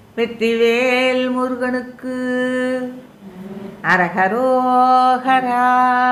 வெற்றிவேல் முருகனுக்கு அரகரோகரா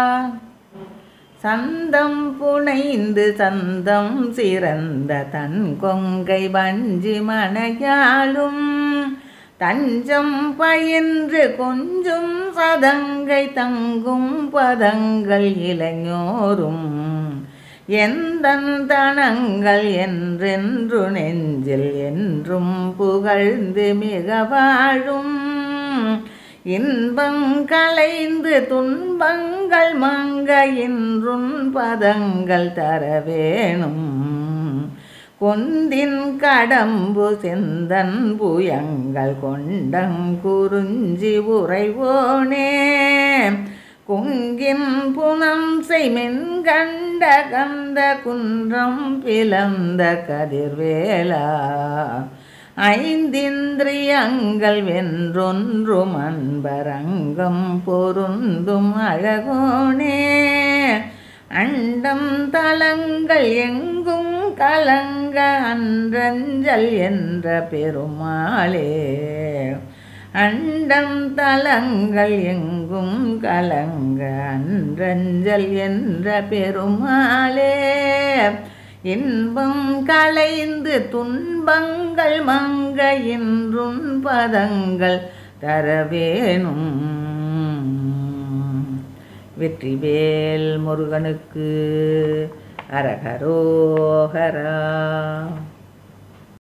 சந்தம் புனைந்து சந்தம் சிறந்த தன் கொங்கை வஞ்சி மனையாளும் தஞ்சம் பயின்று கொஞ்சும் சதங்கை தங்கும் பதங்கள் இளைஞோரும் எந்தன் தனங்கள் என்றென்று நெஞ்சில் என்றும் புகழ்ந்து மிக வாழும் இன்பங் கலைந்து துன்பங்கள் மங்க இன்றும் பதங்கள் தர வேணும் கொந்தின் கடம்பு செந்தன் புயங்கள் கொண்டங் குறிஞ்சி உறைவோனே குங்கின் புனம் செய்மென் கண்ட கந்த குன்றம் பிளந்த கதிர்வேலா ஐந்திந்திரியங்கள் வென்றொன்றும் அன்பரங்கம் பொருந்தும் அழகோனே அண்டம் தலங்கள் எங்கும் கலங்க அன்றஞ்சல் என்ற பெருமாளே அண்டம் தலங்கள் எங்கும் கலங்க அன்றஞ்சல் என்ற பெருமாளே இன்பம் கலைந்து துன்பங்கள் மங்க இன்றும் பதங்கள் தரவேணும் வெற்றிவேல் முருகனுக்கு அரகரோகரா